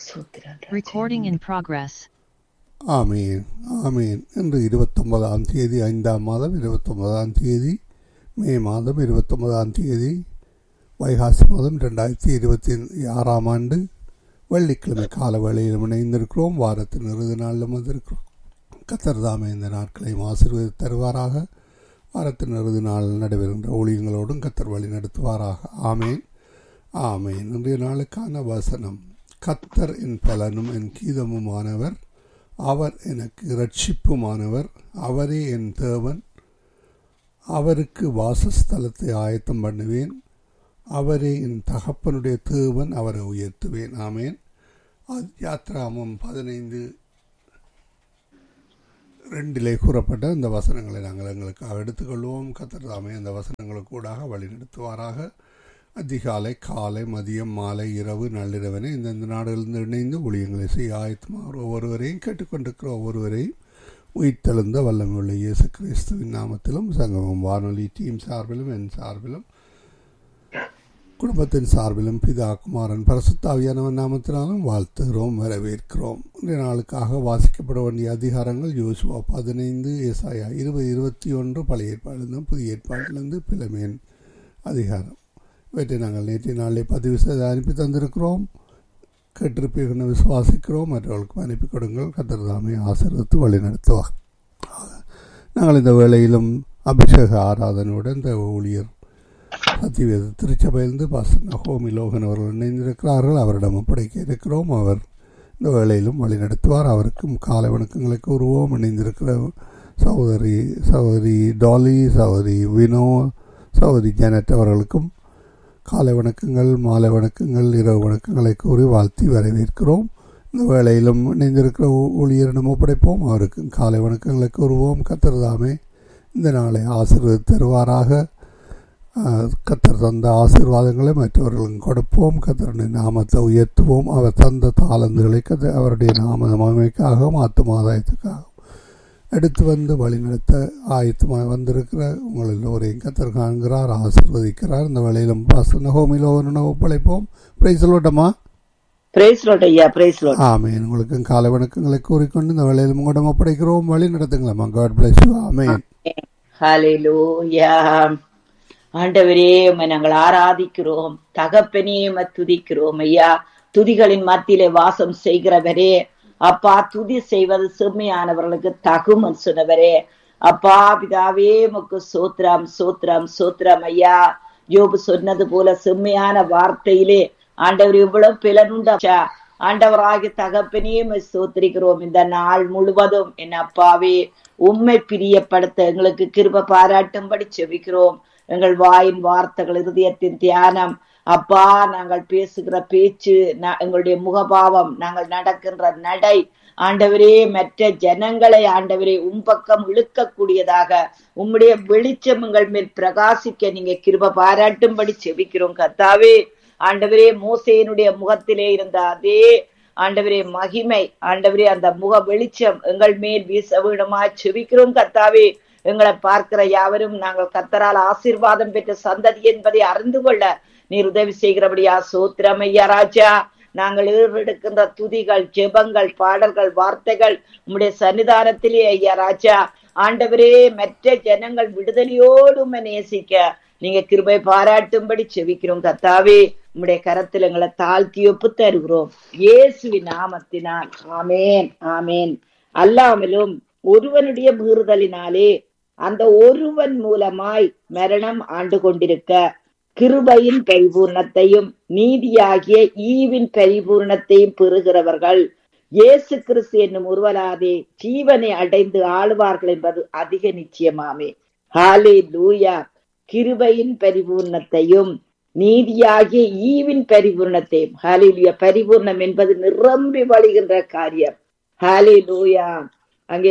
சூத்திரம் Recording in progress. ஆமீன் ஆமீன் இன்று இருபத்தொன்பதாம் தேதி ஐந்தாம் மாதம் இருபத்தொன்பதாம் தேதி மே மாதம் இருபத்தொன்பதாம் தேதி வைகாசி மாதம் ரெண்டாயிரத்தி இருபத்தி ஆறாம் ஆண்டு வெள்ளிக்கிழமை கால வேளையில் இணைந்திருக்கிறோம் வாரத்தின் இறுதி நாளிலும் வந்திருக்கிறோம் கத்தர் தாமே இந்த நாட்களையும் ஆசீர்வதி தருவாராக வாரத்தின் இறுதி நாள் நடைபெறுகின்ற ஊழியங்களோடும் கத்தர் வழி நடத்துவாராக ஆமேன் ஆமேன் இன்றைய நாளுக்கான வசனம் கத்தர் என் பலனும் என் கீதமுமானவர் அவர் எனக்கு இரட்சிப்புமானவர் அவரே என் தேவன் அவருக்கு வாசஸ்தலத்தை ஆயத்தம் பண்ணுவேன் அவரே என் தகப்பனுடைய தேவன் அவரை உயர்த்துவேன் ஆமேன் யாத்ராமம் பதினைந்து ரெண்டிலே கூறப்பட்ட இந்த வசனங்களை நாங்கள் எங்களுக்காக எடுத்துக்கொள்வோம் கத்தர் தாமே அந்த வசனங்களுக்கு கூடாக வழிநடத்துவாராக அதிகாலை காலை மதியம் மாலை இரவு நள்ளிரவனை இந்தந்த நாடுகளிலிருந்து இணைந்து ஊழியங்களை செய்ய ஆயத்தமாக ஒவ்வொருவரையும் கேட்டுக்கொண்டிருக்கிற ஒவ்வொருவரையும் உயிர்த்தெழுந்த வல்லமையுள்ள இயேசு கிறிஸ்துவின் நாமத்திலும் சங்கமம் வானொலி டீம் சார்பிலும் என் சார்பிலும் குடும்பத்தின் சார்பிலும் பிதா குமாரன் பரசுத்தாவியானவன் நாமத்தினாலும் வாழ்த்துகிறோம் வரவேற்கிறோம் இன்றைய நாளுக்காக வாசிக்கப்பட வேண்டிய அதிகாரங்கள் யோசுவா பதினைந்து ஏசாயா இருபது இருபத்தி ஒன்று பழைய ஏற்பாடிலிருந்து புதிய ஏற்பாட்டிலிருந்து பிளமேன் அதிகாரம் இவற்றை நாங்கள் நேற்றைய நாளிலே பதிவு செய்து அனுப்பி தந்திருக்கிறோம் கேட்டிருப்பீர்கள் விசுவாசிக்கிறோம் மற்றவர்களுக்கும் அனுப்பி கொடுங்கள் கத்திரதாமே ஆசீர்வத்து வழி நடத்துவார் நாங்கள் இந்த வேளையிலும் அபிஷேக ஆராதனையுடன் இந்த ஊழியர் சத்தியவேத திருச்சபையிலிருந்து பாஸ்டர் நகோமி லோகன் அவர்கள் இணைந்திருக்கிறார்கள் அவரிடம் ஒப்படைக்க இருக்கிறோம் அவர் இந்த வேளையிலும் வழி நடத்துவார் அவருக்கும் காலை வணக்கங்களை கூறுவோம் இணைந்திருக்கிற சகோதரி சகோதரி டாலி சகோதரி வினோ சகோதரி ஜெனட் அவர்களுக்கும் காலை வணக்கங்கள் மாலை வணக்கங்கள் இரவு வணக்கங்களை கூறி வாழ்த்தி வரவேற்கிறோம் இந்த வேளையிலும் இணைந்திருக்கிற ஊழியரிடம் ஒப்படைப்போம் அவருக்கும் காலை வணக்கங்களை கூறுவோம் கத்திரதாமே இந்த நாளை ஆசீர்வதி தருவாராக கத்தர் தந்த ஆசீர்வாதங்களை மற்றவர்களும் கொடுப்போம் கத்தருடைய நாமத்தை உயர்த்துவோம் அவர் தந்த தாளந்துகளை கத்த அவருடைய நாம மகிமைக்காகவும் ஆத்துமாதாயத்துக்காகவும் எடுத்து வந்து வழிநடத்த ஆயத்தமாக வந்திருக்கிற உங்கள் எல்லோரையும் கத்தர் காண்கிறார் ஆசிர்வதிக்கிறார் இந்த வேளையிலும் பாச நகோமிலோ ஒப்படைப்போம் பிரைஸ் சொல்லட்டமா பிரைஸ் லாட் ஐயா பிரைஸ் லாட் ஆமேன் உங்களுக்கு காலை வணக்கங்களை கூறிக்கொண்டு இந்த வேளையிலும் உங்களிடம் ஒப்படைக்கிறோம் வழி நடத்துங்களா காட் பிளஸ் யூ ஆமேன் ஹalleluya ஆண்டவரே உம்மை நாங்கள் ஆராதிக்கிறோம் தகப்பனே உம்மை துதிக்கிறோம் ஐயா துதிகளின் மத்தியிலே வாசம் செய்கிறவரே அப்பா துதி செய்வது செம்மையானவர்களுக்கு தகும் சொன்னவரே அப்பா பிதாவே முக்கு சோத்ரம் சோத்ரம் சோத்ரம் ஐயா யோபு சொன்னது போல செம்மையான வார்த்தையிலே ஆண்டவர் இவ்வளவு பிளனுண்டா ஆண்டவராகி தகப்பனே சோத்திரிக்கிறோம் இந்த நாள் முழுவதும் என் அப்பாவே உண்மை பிரியப்படுத்த எங்களுக்கு கிருப பாராட்டும்படி செவிக்கிறோம் எங்கள் வாயின் வார்த்தைகள் இருதயத்தின் தியானம் அப்பா நாங்கள் பேசுகிற பேச்சு எங்களுடைய முகபாவம் நாங்கள் நடக்கின்ற நடை ஆண்டவரே மற்ற ஜனங்களை ஆண்டவரே உம்பக்கம் இழுக்கக்கூடியதாக உம்முடைய வெளிச்சம் எங்கள் மேல் பிரகாசிக்க நீங்க கிருப பாராட்டும்படி செவிக்கிறோம் கத்தாவே ஆண்டவரே மோசையினுடைய முகத்திலே இருந்த அதே ஆண்டவரே மகிமை ஆண்டவரே அந்த முக வெளிச்சம் எங்கள் மேல் வீச வேணுமா செவிக்கிறோம் கத்தாவே எங்களை பார்க்கிற யாவரும் நாங்கள் கத்தரால் ஆசீர்வாதம் பெற்ற சந்ததி என்பதை அறிந்து கொள்ள நீர் உதவி செய்கிறபடியா சோத்திரம் ஐயா ராஜா நாங்கள் எடுக்கின்ற துதிகள் ஜெபங்கள் பாடல்கள் வார்த்தைகள் உம்முடைய சன்னிதானத்திலே ஐயா ராஜா ஆண்டவரே மற்ற ஜனங்கள் விடுதலையோடு நேசிக்க நீங்க கிருபை பாராட்டும்படி செவிக்கிறோம் கத்தாவே உம்முடைய கரத்தில் எங்களை தாழ்த்தி ஒப்பு தருகிறோம் இயேசுவின் நாமத்தினால் ஆமேன் ஆமேன் அல்லாமலும் ஒருவனுடைய மீறுதலினாலே அந்த ஒருவன் மூலமாய் மரணம் ஆண்டு கொண்டிருக்க கிருபையின் பரிபூர்ணத்தையும் நீதியாகிய ஈவின் பரிபூர்ணத்தையும் பெறுகிறவர்கள் இயேசு கிறிஸ்து என்னும் ஒருவராதே ஜீவனை அடைந்து ஆளுவார்கள் என்பது அதிக நிச்சயமாமே ஹாலே லூயா கிருபையின் பரிபூர்ணத்தையும் நீதியாகிய ஈவின் பரிபூர்ணத்தையும் ஹாலிலுயா பரிபூர்ணம் என்பது நிரம்பி வழிகின்ற காரியம் ஹாலே லூயா அங்கே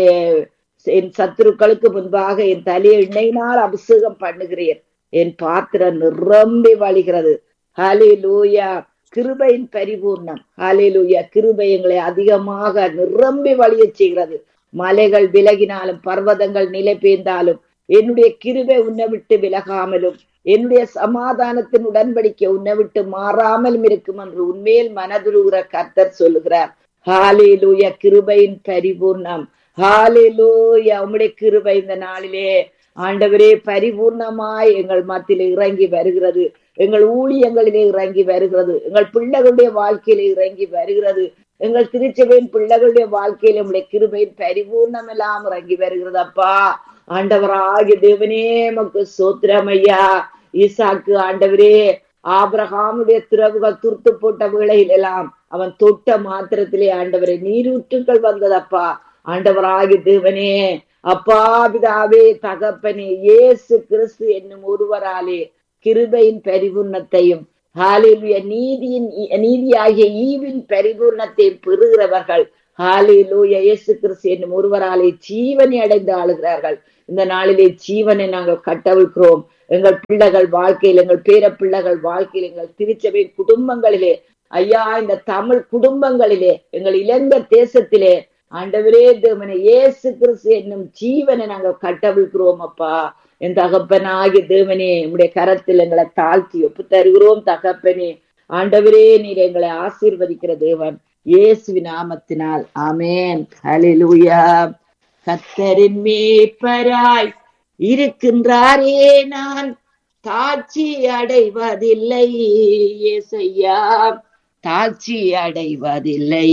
என் சத்துருக்களுக்கு முன்பாக என் தலையை எண்ணெயினால் அபிஷேகம் பண்ணுகிறேன் என் பாத்திரம் நிரம்பி வழிகிறது ஹாலே லூயா கிருபையின் பரிபூர்ணம் ஹாலே லூயா கிருபை எங்களை அதிகமாக நிரம்பி வழிய செய்கிறது மலைகள் விலகினாலும் பர்வதங்கள் நிலை பெய்ந்தாலும் என்னுடைய கிருபை உன்னை விட்டு விலகாமலும் என்னுடைய சமாதானத்தின் உடன்படிக்கை உன்னை விட்டு மாறாமலும் இருக்கும் என்று உண்மையில் மனதுருகிற கர்த்தர் சொல்லுகிறார் ஹாலேலூயா கிருபையின் பரிபூர்ணம் ஹாலேலூயா உம்முடைய கிருபை இந்த நாளிலே ஆண்டவரே பரிபூர்ணமாய் எங்கள் மத்தியில் இறங்கி வருகிறது எங்கள் ஊழியங்களிலே இறங்கி வருகிறது எங்கள் பிள்ளைகளுடைய வாழ்க்கையிலே இறங்கி வருகிறது எங்கள் திருச்சபையின் பிள்ளைகளுடைய வாழ்க்கையில உடைய கிருபையின் பரிபூர்ணம் எல்லாம் இறங்கி வருகிறது அப்பா ஆண்டவராகிய தேவனே மக்கு சோத்திரம் ஐயா ஈசாக்கு ஆண்டவரே ஆபிரகாமுடைய திறவுகள் துர்த்து போட்ட வேளையில் எல்லாம் அவன் தொட்ட மாத்திரத்திலே ஆண்டவரே நீரூற்றுகள் வந்ததப்பா ஆண்டவராகி தேவனே அப்பா பிதாவே தகப்பனே இயேசு கிறிஸ்து என்னும் ஒருவராலே கிருபையின் பரிபூர்ணத்தையும் ஹாலிலுய நீதியின் நீதியாகிய ஈவின் பரிபூர்ணத்தை பெறுகிறவர்கள் ஹாலிலூய இயேசு கிறிஸ்து என்னும் ஒருவராலே ஜீவனை அடைந்து ஆளுகிறார்கள் இந்த நாளிலே ஜீவனை நாங்கள் கட்டவிழ்கிறோம் எங்கள் பிள்ளைகள் வாழ்க்கையில் எங்கள் பேர பிள்ளைகள் வாழ்க்கையில் எங்கள் திருச்சபை குடும்பங்களிலே ஐயா இந்த தமிழ் குடும்பங்களிலே எங்கள் இலங்கை தேசத்திலே ஆண்டவரே தேவனை இயேசு கிறிஸ்து என்னும் ஜீவனை நாங்கள் கட்டவிழ்கிறோம் அப்பா என் தகப்பனாகிய தேவனே உடைய கரத்தில் எங்களை தாழ்த்தி ஒப்பு தருகிறோம் தகப்பனே ஆண்டவரே நீர் எங்களை ஆசீர்வதிக்கிற தேவன் இயேசு நாமத்தினால் ஆமேன் ஹalleluya கத்தரின் மேய்ப்பராய் இருக்கின்றாரே நான் தாட்சி அடைவதில்லை ஏசையா தாட்சி அடைவதில்லை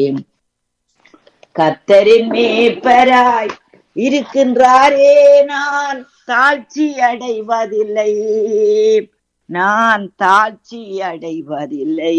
கத்தரின் மேய்ப்பராய் இருக்கின்றாரே நான் தாழ்ச்சி அடைவதில்லை நான் தாழ்ச்சி அடைவதில்லை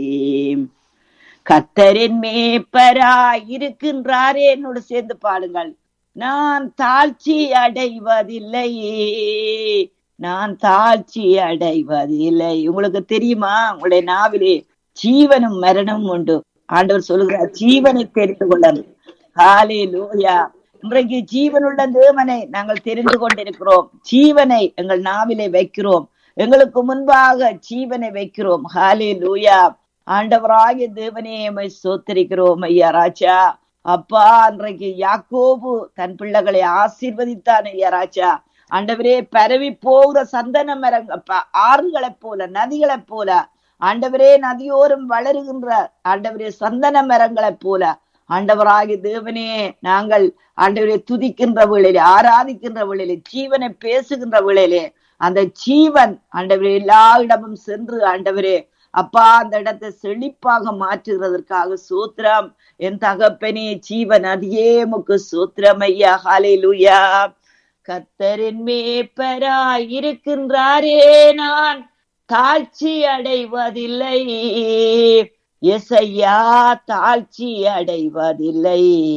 கத்தரின் மேய்ப்பராய் இருக்கின்றாரே என்னோடு சேர்ந்து பாடுங்கள் நான் தாழ்ச்சி அடைவதில்லை நான் தாழ்ச்சி அடைவதில்லை உங்களுக்கு தெரியுமா உங்களுடைய நாவிலே ஜீவனும் மரணமும் உண்டு ஆண்டவர் சொல்லுகிறார் ஜீவனை தெரிந்து கொள்ளணும் ஹாலே லூயா இன்றைக்கு ஜீவனுள்ள தேவனை நாங்கள் தெரிந்து கொண்டிருக்கிறோம் ஜீவனை எங்கள் நாவிலே வைக்கிறோம் எங்களுக்கு முன்பாக ஜீவனை வைக்கிறோம் ஹாலே லூயா ஆண்டவராகிய தேவனே எம்மை சோத்தரிக்கிறோம் ஐயா ராஜா அப்பா அன்றைக்கு யாக்கோபு தன் பிள்ளைகளை ஆசீர்வதித்தான் ஐயா ராஜா ஆண்டவரே பரவி போகிற சந்தன மரங்க ஆறுகளைப் போல நதிகளைப் போல ஆண்டவரே நதியோரம் வளருகின்ற ஆண்டவரே சந்தன மரங்களைப் போல ஆண்டவராகி தேவனே நாங்கள் ஆண்டவரை துதிக்கின்ற வேளையிலே ஆராதிக்கின்ற வேளையிலே ஜீவனை பேசுகின்ற வேளையிலே அந்த ஜீவன் ஆண்டவரே எல்லா இடமும் சென்று ஆண்டவரே அப்பா அந்த இடத்தை செழிப்பாக மாற்றுகிறதற்காக சூத்திரம் என் தகப்பனே ஜீவன் அதியே முக்கு சூத்திரம் ஐயா ஹாலேலுயா கத்தரின் மேப்பராய் இருக்கின்றாரே நான் தாழ்ச்சி அடைவதில்லை எசையா தாழ்ச்சி அடைவதில்லை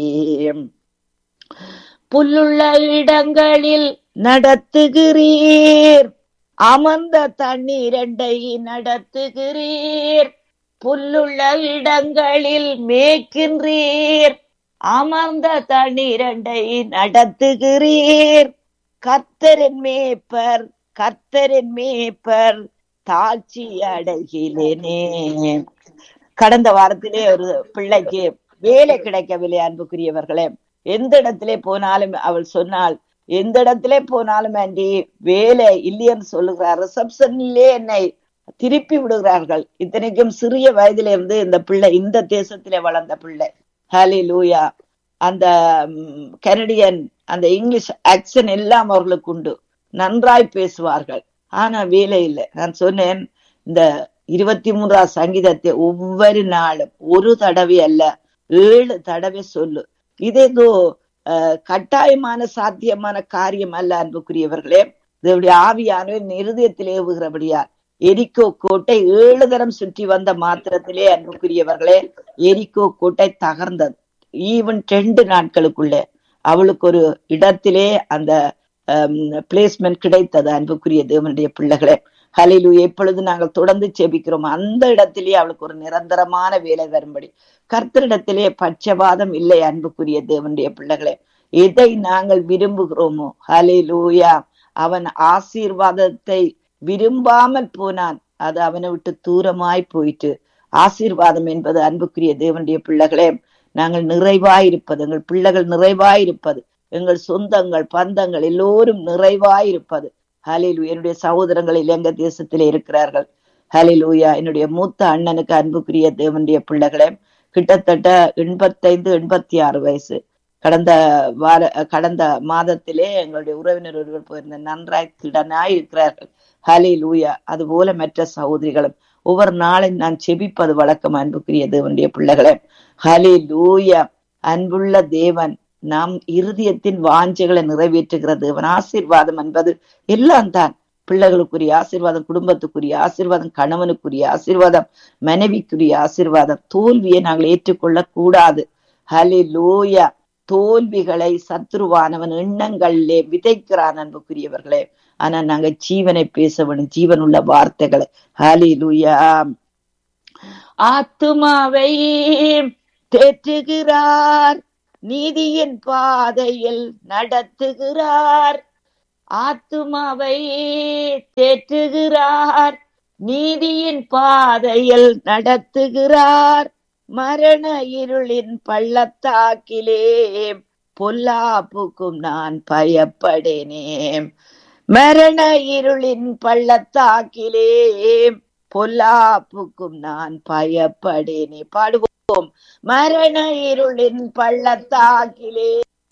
புல்லுள்ள இடங்களில் நடத்துகிறீர் அமர்ந்த தண்ணீரண்டை நடத்துகிறீர் புல்லுள்ள இடங்களில் மேய்க்கின்றீர் அமர்ந்த தண்ணீரண்டை நடத்துகிறீர் கர்த்தரின் மேய்ப்பர் கர்த்தரின் மேய்ப்பர் தாழ்ச்சி அடைகிறேனே கடந்த வாரத்திலே ஒரு பிள்ளைக்கு வேலை கிடைக்கவில்லை அன்புக்குரியவர்களே எந்த இடத்திலே போனாலும் அவள் சொன்னால் எந்த இடத்திலே போனாலும் ஆண்டி வேலை இல்லையென்று சொல்லுகிறார் ரிசப்ஷனிலே என்னை திருப்பி விடுகிறார்கள் இத்தனைக்கும் சிறிய வயதில இருந்து இந்த பிள்ளை இந்த தேசத்திலே வளர்ந்த பிள்ளை ஹாலி லூயா அந்த கனடியன் அந்த இங்கிலீஷ் ஆக்சன் எல்லாம் அவர்களுக்கு உண்டு நன்றாய் பேசுவார்கள் ஆனா வேலை இல்லை நான் சொன்னேன் இந்த இருபத்தி மூன்றாம் சங்கீதத்தை ஒவ்வொரு நாளும் ஒரு தடவை அல்ல ஏழு தடவை சொல்லு இது ஏதோ கட்டாயமான சாத்தியமான காரியம் அல்ல அன்புக்குரியவர்களே இதனுடைய ஆவியானவர் இருதயத்திலே ஏவுகிறபடியார் எரிக்கோ கோட்டை ஏழு தரம் சுற்றி வந்த மாத்திரத்திலே அன்புக்குரியவர்களே எரிக்கோ கோட்டை தகர்ந்தது ஈவன் ரெண்டு நாட்களுக்குள்ளே அவளுக்கு ஒரு இடத்திலே அந்த பிளேஸ்மெண்ட் கிடைத்தது அன்புக்குரிய தேவனுடைய பிள்ளைகளே ஹலிலு எப்பொழுது நாங்கள் தொடர்ந்து செபிக்கிறோம் அந்த இடத்திலேயே அவளுக்கு ஒரு நிரந்தரமான வேலை வரும்படி கர்த்தரிடத்திலே பட்சபாதம் இல்லை அன்புக்குரிய தேவனுடைய பிள்ளைகளே எதை நாங்கள் விரும்புகிறோமோ ஹலிலூயா அவன் ஆசீர்வாதத்தை விரும்பாமல் போனான் அது அவனை விட்டு தூரமாய் போயிட்டு ஆசீர்வாதம் என்பது அன்புக்குரிய தேவனுடைய பிள்ளைகளே நாங்கள் நிறைவாயிருப்பது எங்கள் பிள்ளைகள் நிறைவாயிருப்பது எங்கள் சொந்தங்கள் பந்தங்கள் எல்லோரும் நிறைவாயிருப்பது ஹலிலு என்னுடைய சகோதரங்கள் இலங்கை தேசத்திலே இருக்கிறார்கள் ஹலிலூயா என்னுடைய மூத்த அண்ணனுக்கு அன்புக்குரிய தேவனுடைய பிள்ளைகளே கிட்டத்தட்ட எண்பத்தைந்து எண்பத்தி ஆறு வயசு கடந்த வார கடந்த மாதத்திலே எங்களுடைய உறவினர் ஒருவர் போயிருந்த நன்றாய் திடனாய் இருக்கிறார்கள் ஹலி லூயா அதுபோல மற்ற சகோதரிகளும் ஒவ்வொரு நாளும் நான் செபிப்பது வழக்கம் அன்புக்குரிய தேவனுடைய பிள்ளைகளே ஹலி லூயா அன்புள்ள தேவன் நாம் இருதயத்தின் வாஞ்சைகளை நிறைவேற்றுகிற தேவன் ஆசீர்வாதம் என்பது எல்லாம் தான் பிள்ளைகளுக்குரிய ஆசீர்வாதம் குடும்பத்துக்குரிய ஆசீர்வாதம் கணவனுக்குரிய ஆசீர்வாதம் மனைவிக்குரிய ஆசீர்வாதம் தோல்வியை நாங்கள் ஏற்றுக்கொள்ள கூடாது ஹலி லூயா தோல்விகளை சத்ருவானவன் எண்ணங்களிலே விதைக்கிறான் அன்புக்குரியவர்களே ஆனா நாங்க ஜீவனை பேச வேணும் ஜீவன் உள்ள வார்த்தைகளை ஹாலி லூயா ஆத்துமாவை தேற்றுகிறார் நீதியின் பாதையில் நடத்துகிறார் ஆத்துமாவை தேற்றுகிறார் நீதியின் பாதையில் நடத்துகிறார் மரண இருளின் பள்ளத்தாக்கிலே பொல்லாப்புக்கும் நான் பயப்படேனே மரண இருளின் பள்ளத்தாக்கிலே பொல்லாப்புக்கும் நான் பயப்படேனே பாடுவோம் மரண இருளின் பள்ளத்தாக்கிலே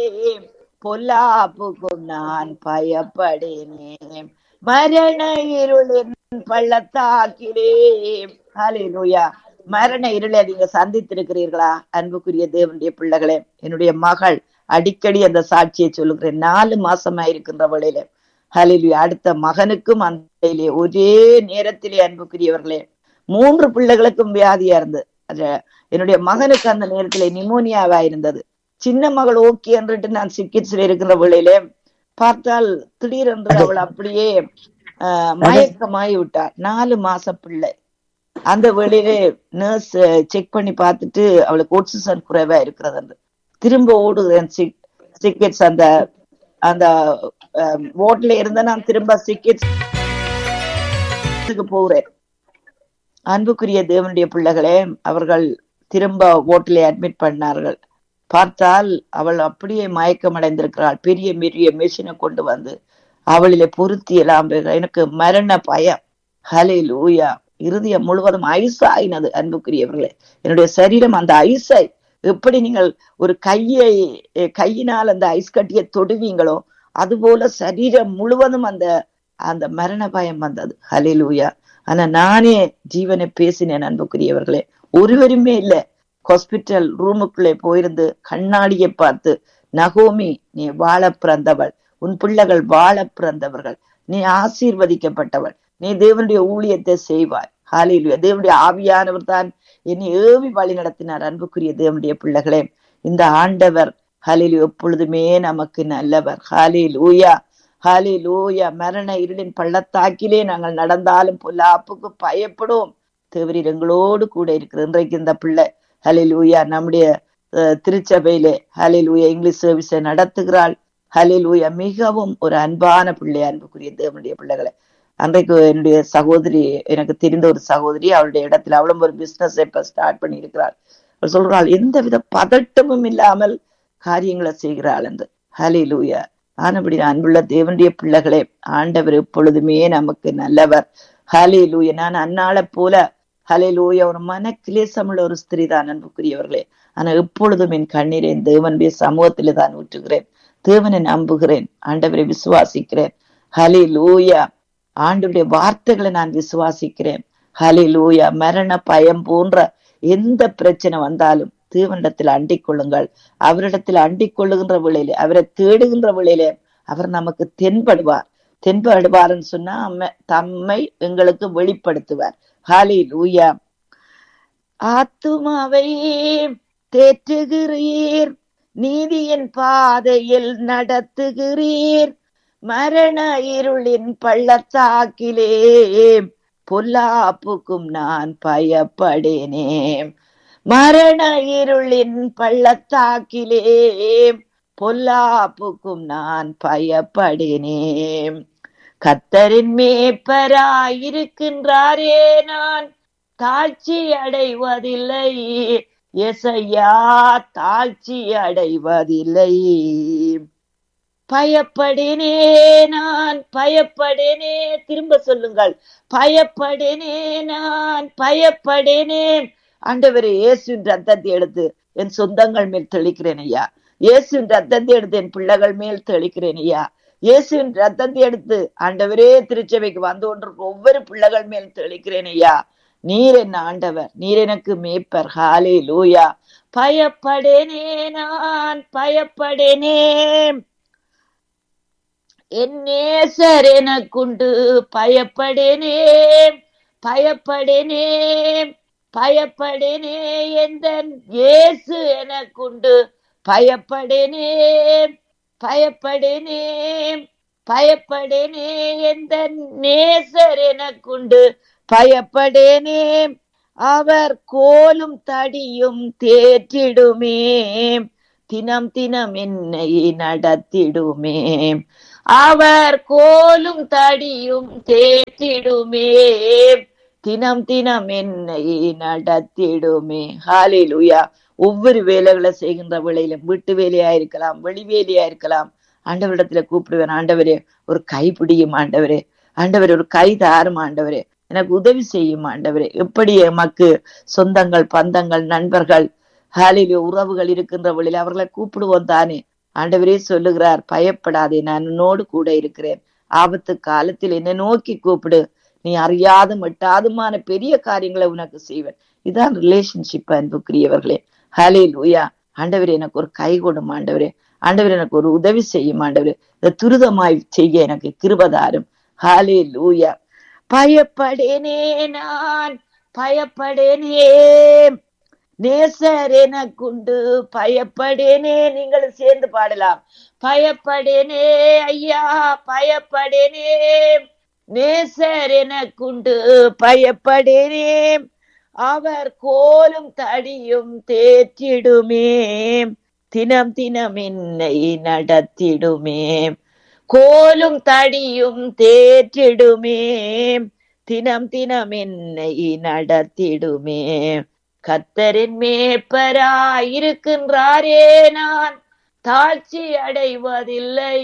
பொல்லாப்புக்கும் நான் பயப்படேனே மரண இருளின் பள்ளத்தாக்கிலே ஹalleluya மரண இருளை நீங்க சந்தித்திருக்கிறீர்களா அன்புக்குரிய தேவனுடைய பிள்ளைகளே என்னுடைய மகள் அடிக்கடி அந்த சாட்சியை சொல்லுகிறேன் நாலு மாசமா இருக்கின்ற வழியில ஹலிலுயா அடுத்த மகனுக்கும் அந்த ஒரே நேரத்திலே அன்புக்குரியவர்களே மூன்று பிள்ளைகளுக்கும் வியாதியா இருந்து என்னுடைய மகனுக்கு அந்த நேரத்திலே நிமோனியாவா இருந்தது சின்ன மகள் ஓகே என்றுட்டு நான் சிகிச்சையில் இருக்கின்ற வேளையிலே பார்த்தால் திடீரென்று அவள் அப்படியே ஆஹ் மயக்கமாகி விட்டார் நாலு மாச பிள்ளை அந்த வேளையிலே நர்ஸ் செக் பண்ணி பார்த்துட்டு அவளுக்கு ஆக்சிஜன் குறைவா இருக்கிறது என்று திரும்ப ஓடுகிறேன் சிக்கெட்ஸ் அந்த அந்த ஓட்ல இருந்த நான் திரும்ப சிக்கெட்ஸ் போகிறேன் அன்புக்குரிய தேவனுடைய பிள்ளைகளே அவர்கள் திரும்ப ஓட்டிலே அட்மிட் பண்ணார்கள் பார்த்தால் அவள் அப்படியே மயக்கம் அடைந்திருக்கிறாள் பெரிய பெரிய மிஷினை கொண்டு வந்து அவளிலே பொருத்தி எல்லாம் எனக்கு மரண பயம் ஹலே லூயா இருதயம் முழுவதும் ஐஸ் ஆயினது அன்புக்குரியவர்களே என்னுடைய சரீரம் அந்த ஐஸை எப்படி நீங்கள் ஒரு கையை கையினால் அந்த ஐஸ் கட்டியை தொடுவீங்களோ அதுபோல சரீரம் முழுவதும் அந்த அந்த மரண பயம் வந்தது ஹலே லூயா ஆனா நானே ஜீவனை பேசினேன் அன்புக்குரியவர்களே ஒருவருமே இல்லை ஹாஸ்பிட்டல் ரூமுக்குள்ளே போயிருந்து கண்ணாடியை பார்த்து நகோமி நீ வாழ பிறந்தவள் உன் பிள்ளைகள் வாழ பிறந்தவர்கள் நீ ஆசீர்வதிக்கப்பட்டவள் நீ தேவனுடைய ஊழியத்தை செய்வாய் ஹாலிலுயா தேவனுடைய ஆவியானவர் தான் என்னை ஏவி வழி நடத்தினார் அன்புக்குரிய தேவனுடைய பிள்ளைகளே இந்த ஆண்டவர் ஹலில் எப்பொழுதுமே நமக்கு நல்லவர் ஹாலில் ஊயா ஹாலில் ஊயா மரண இருளின் பள்ளத்தாக்கிலே நாங்கள் நடந்தாலும் பொல்லாப்புக்கு பயப்படுவோம் தேவரீர் எங்களோடு கூட இருக்கிற இன்றைக்கு இந்த பிள்ளை ஹலில் ஊயா நம்முடைய திருச்சபையிலே ஹலில் ஊயா இங்கிலீஷ் சர்வீஸை நடத்துகிறாள் ஹலில் ஊயா மிகவும் ஒரு அன்பான பிள்ளை அன்புக்குரிய தேவனுடைய பிள்ளைகளை அன்றைக்கு என்னுடைய சகோதரி எனக்கு தெரிந்த ஒரு சகோதரி அவளுடைய இடத்துல அவளும் ஒரு பிசினஸ் இப்ப ஸ்டார்ட் பண்ணி இருக்கிறாள் அவள் சொல்றாள் எந்த வித பதட்டமும் இல்லாமல் காரியங்களை செய்கிறாள் என்று ஹலி லூயா ஆனபடி அன்புள்ள தேவனுடைய பிள்ளைகளே ஆண்டவர் எப்பொழுதுமே நமக்கு நல்லவர் ஹலே லூய நான் அன்னாளை போல ஹலே லூய ஒரு மன கிளேசமுள்ள ஒரு ஸ்திரீ தான் அன்புக்குரியவர்களே ஆனா எப்பொழுதும் என் கண்ணீரை தேவனுடைய சமூகத்திலே தான் ஊற்றுகிறேன் தேவனை நம்புகிறேன் ஆண்டவரை விசுவாசிக்கிறேன் ஹலே லூயா ஆண்டுடைய வார்த்தைகளை நான் விசுவாசிக்கிறேன் ஹலே லூயா மரண பயம் போன்ற எந்த பிரச்சனை வந்தாலும் தேவனிடத்தில் அண்டிக் கொள்ளுங்கள் அவரிடத்தில் அண்டிக் கொள்ளுகின்ற விளையிலே அவரை தேடுகின்ற விளையிலே அவர் நமக்கு தென்படுவார் தென்படுவார்னு சொன்னா தம்மை எங்களுக்கு வெளிப்படுத்துவார் ஹாலி லூயா ஆத்துமாவை தேற்றுகிறீர் நீதியின் பாதையில் நடத்துகிறீர் மரண இருளின் பள்ளத்தாக்கிலே பொல்லாப்புக்கும் நான் பயப்படேனே மரண இருளின் பள்ளத்தாக்கிலே பொல்லாப்புக்கும் நான் பயப்படேனே கத்தரின் மேப்பராயிருக்கின்றாரே நான் தாழ்ச்சி அடைவதில்லை எசையா தாழ்ச்சி அடைவதில்லை பயப்படேனே நான் பயப்படேனே திரும்ப சொல்லுங்கள் பயப்படேனே நான் பயப்படேனே ஆண்டவரே இயேசுவின் ரத்தத்தை எடுத்து என் சொந்தங்கள் மேல் தெளிக்கிறேன் ஐயா இயேசுவின் ரத்தத்தை எடுத்து என் பிள்ளைகள் மேல் தெளிக்கிறேன் ஐயா இயேசுவின் ரத்தத்தை எடுத்து ஆண்டவரே திருச்சபைக்கு வந்து கொண்டிருக்க ஒவ்வொரு பிள்ளைகள் மேல் தெளிக்கிறேன் ஐயா நீர் என்ன ஆண்டவர் நீர் எனக்கு மேய்ப்பர் ஹாலே லூயா பயப்படேனே நான் பயப்படேனே என் நேசர் எனக்குண்டு பயப்படேனே பயப்படேனே பயப்படேனே எந்த இயேசு எனக்குண்டு பயப்படேனே பயப்படேனே பயப்படேனே எந்த நேசர் எனக்குண்டு பயப்படேனே அவர் கோலும் தடியும் தேற்றிடுமே தினம் தினம் என்னை நடத்திடுமே அவர் கோலும் தடியும் தேற்றிடுமே தினம் தினம் என்னை நடத்திடுமே ஹாலேலுயா ஒவ்வொரு வேலைகளை செய்கின்ற வேலையிலும் வீட்டு வேலையா இருக்கலாம் வெளி வேலையா இருக்கலாம் ஆண்டவரிடத்துல கூப்பிடுவேன் ஆண்டவரே ஒரு கை பிடியும் ஆண்டவரே ஆண்டவரே ஒரு கை தாரும் ஆண்டவரே எனக்கு உதவி செய்யும் ஆண்டவரே எப்படி எமக்கு சொந்தங்கள் பந்தங்கள் நண்பர்கள் ஹாலிலே உறவுகள் இருக்கின்ற வழியில் அவர்களை கூப்பிடுவோம் தானே ஆண்டவரே சொல்லுகிறார் பயப்படாதே நான் உன்னோடு கூட இருக்கிறேன் ஆபத்து காலத்தில் என்னை நோக்கி கூப்பிடு நீ அறியாத மட்டாதுமான பெரிய காரியங்களை உனக்கு செய்வேன் இதான் ரிலேஷன்ஷிப் அன்புக்குரியவர்களே ஹலே லூயா ஆண்டவரே எனக்கு ஒரு கை கொடும் ஆண்டவரே ஆண்டவர் எனக்கு ஒரு உதவி செய்யும் ஆண்டவரே இதை துரிதமாய் செய்ய எனக்கு கிருபதாரும் ஹாலே லூயா பயப்படேனே நான் பயப்படேனே நேசர் எனக்குண்டு பயப்படேனே நீங்கள் சேர்ந்து பாடலாம் பயப்படேனே ஐயா பயப்படேனே நேசர் எனக்குண்டு பயப்படேனே அவர் கோலும் தடியும் தேற்றிடுமே தினம் தினம் என்னை நடத்திடுமே கோலும் தடியும் தேற்றிடுமே தினம் தினம் என்னை நடத்திடுமே கத்தரின் மேய்ப்பராயிருக்கின்றாரே நான் தாழ்ச்சி அடைவதில்லை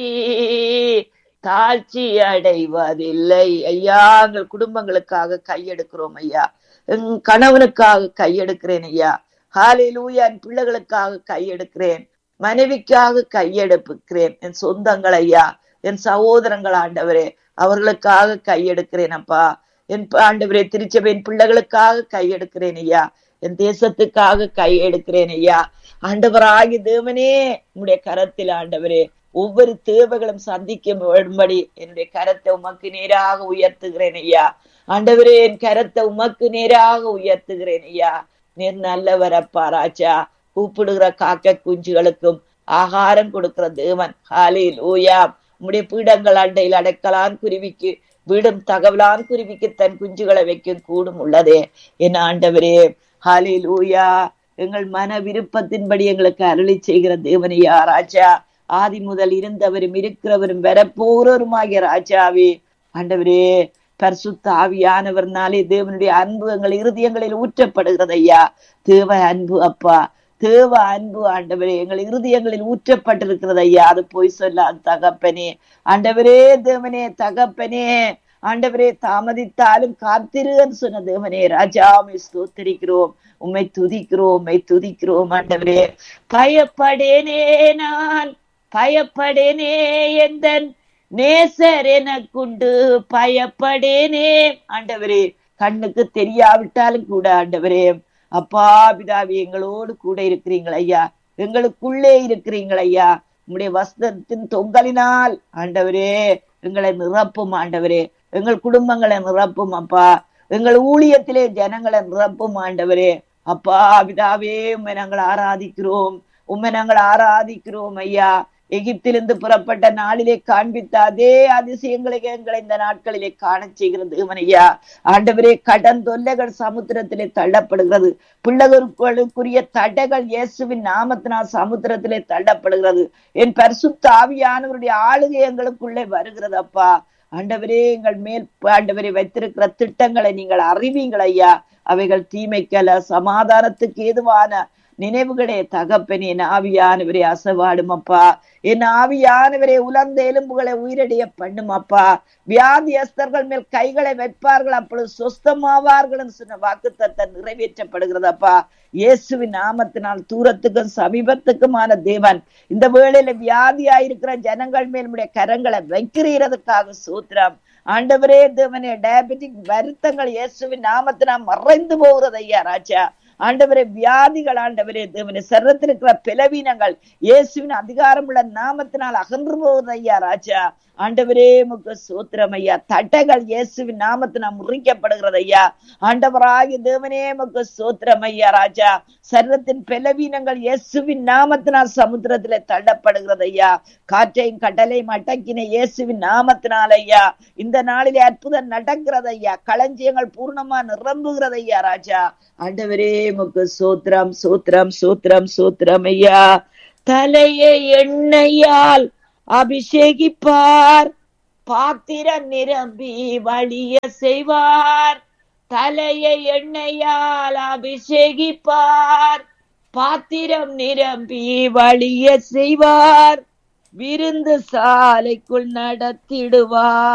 தாழ்ச்சி அடைவதில்லை ஐயா எங்கள் குடும்பங்களுக்காக கையெடுக்கிறோம் ஐயா என் கணவனுக்காக கையெடுக்கிறேன் ஐயா ஹாலிலூயா என் பிள்ளைகளுக்காக கையெடுக்கிறேன் மனைவிக்காக கையெடுப்புக்கிறேன் என் சொந்தங்கள் ஐயா என் சகோதரங்கள் ஆண்டவரே அவர்களுக்காக கையெடுக்கிறேன் அப்பா என் ஆண்டவரே திருச்சபையின் பிள்ளைகளுக்காக கையெடுக்கிறேன் ஐயா என் தேசத்துக்காக கை எடுக்கிறேன் ஐயா ஆண்டவராகி தேவனே உன்னுடைய கரத்தில் ஆண்டவரே ஒவ்வொரு தேவைகளும் சந்திக்க வரும்படி என்னுடைய கரத்தை உமக்கு நேராக உயர்த்துகிறேன் ஐயா ஆண்டவரே என் கரத்தை உமக்கு நேராக உயர்த்துகிறேன் ஐயா நீர் நல்லவர் அப்பா ராஜா கூப்பிடுகிற காக்க குஞ்சுகளுக்கும் ஆகாரம் கொடுக்கிற தேவன் ஹாலில் ஊயா உம்முடைய பீடங்கள் அண்டையில் அடைக்கலான் குருவிக்கு வீடும் தகவலான் குருவிக்கு தன் குஞ்சுகளை வைக்கும் கூடும் உள்ளதே என் ஆண்டவரே ஹாலில் ஊயா எங்கள் மன விருப்பத்தின்படி எங்களுக்கு அருளி செய்கிற தேவனையா ராஜா ஆதி முதல் இருந்தவரும் இருக்கிறவரும் வரப்போறவருமாகிய ராஜாவே ஆண்டவரே பரிசுத்த ஆவியானவர்னாலே தேவனுடைய அன்பு எங்கள் இருதயங்களில் ஊற்றப்படுகிறது ஐயா தேவ அன்பு அப்பா தேவ அன்பு ஆண்டவரே எங்கள் இருதயங்களில் ஊற்றப்பட்டிருக்கிறது ஐயா அது போய் சொல்ல தகப்பனே ஆண்டவரே தேவனே தகப்பனே ஆண்டவரே தாமதித்தாலும் காத்திருன்னு சொன்ன தேவனே ராஜாமை ஸ்தோத்தரிக்கிறோம் உம்மை துதிக்கிறோம் உம்மை துதிக்கிறோம் ஆண்டவரே பயப்படேனே நான் பயப்படேனே எந்தன் நேசர் எனக்குண்டு பயப்படேனே ஆண்டவரே கண்ணுக்கு தெரியாவிட்டாலும் கூட ஆண்டவரே அப்பா பிதாவி எங்களோடு கூட இருக்கிறீங்கள் ஐயா எங்களுக்குள்ளே இருக்கிறீங்கள் ஐயா உங்களுடைய வஸ்திரத்தின் தொங்கலினால் ஆண்டவரே எங்களை நிரப்பும் ஆண்டவரே எங்கள் குடும்பங்களை நிரப்பும் அப்பா எங்கள் ஊழியத்திலே ஜனங்களை நிரப்பும் ஆண்டவரே அப்பா பிதாவே உண்மை நாங்கள் ஆராதிக்கிறோம் உண்மை நாங்கள் ஆராதிக்கிறோம் ஐயா எகிப்திலிருந்து புறப்பட்ட நாளிலே காண்பித்த அதே அதிசயங்களை எங்களை இந்த நாட்களிலே காண செய்கிறது தேவனையா ஆண்டவரே கடன் தொல்லைகள் சமுத்திரத்திலே தள்ளப்படுகிறது பிள்ளைகளுக்குரிய தடைகள் இயேசுவின் நாமத்தினால் சமுத்திரத்திலே தள்ளப்படுகிறது என் பரிசுத்த ஆவியானவருடைய ஆளுகை எங்களுக்குள்ளே வருகிறது அப்பா ஆண்டவரே எங்கள் மேல் ஆண்டவரை வைத்திருக்கிற திட்டங்களை நீங்கள் அறிவீங்கள் ஐயா அவைகள் தீமைக்கல சமாதானத்துக்கு ஏதுவான நினைவுகளே தகப்பனே என் ஆவியானவரே அசவாடும் அப்பா என் ஆவியானவரே உலர்ந்த எலும்புகளை உயிரடைய பண்ணும் அப்பா வியாதியஸ்தர்கள் மேல் கைகளை வைப்பார்கள் அப்பொழுது சொஸ்தமாவார்கள் சொன்ன வாக்குத்தத்தை நிறைவேற்றப்படுகிறது அப்பா இயேசுவின் நாமத்தினால் தூரத்துக்கும் சமீபத்துக்குமான தேவன் இந்த வேளையில வியாதியாயிருக்கிற ஜனங்கள் மேல் உடைய கரங்களை வைக்கிறதுக்காக சூத்திரம் ஆண்டவரே தேவனே டயபெட்டிக் வருத்தங்கள் இயேசுவின் நாமத்தினால் மறைந்து போகிறது ஐயா ராஜா ஆண்டவரே வியாதிகள் ஆண்டவரே தேவனே சரத்தில் இருக்கிற பிளவீனங்கள் இயேசுவின் அதிகாரம் உள்ள நாமத்தினால் அகன்று போவது ஐயா ராஜா ஆண்டவரே முக சூத்திரம் ஐயா தட்டைகள் இயேசுவின் நாமத்தினால் முறிக்கப்படுகிறது ஐயா ஆண்டவராகிய தேவனே முக சூத்திரம் ஐயா ராஜா சரீரத்தின் பிளவீனங்கள் இயேசுவின் நாமத்தினால் சமுத்திரத்திலே தள்ளப்படுகிறது ஐயா காற்றையும் கடலையும் அடக்கின இயேசுவின் நாமத்தினால் ஐயா இந்த நாளிலே அற்புதம் நடக்கிறது ஐயா களஞ்சியங்கள் பூர்ணமா நிரம்புகிறது ஐயா ராஜா ஆண்டவரே முக்கு சூத்திரம் சூத்திரம் சூத்திரம் சூத்திரம் ஐயா தலையை எண்ணெயால் அபிஷேகிப்பார் பாத்திரம் நிரம்பி வழிய செய்வார் தலையை எண்ணெயால் அபிஷேகிப்பார் பாத்திரம் நிரம்பி வழிய செய்வார் விருந்து சாலைக்குள் நடத்திடுவார்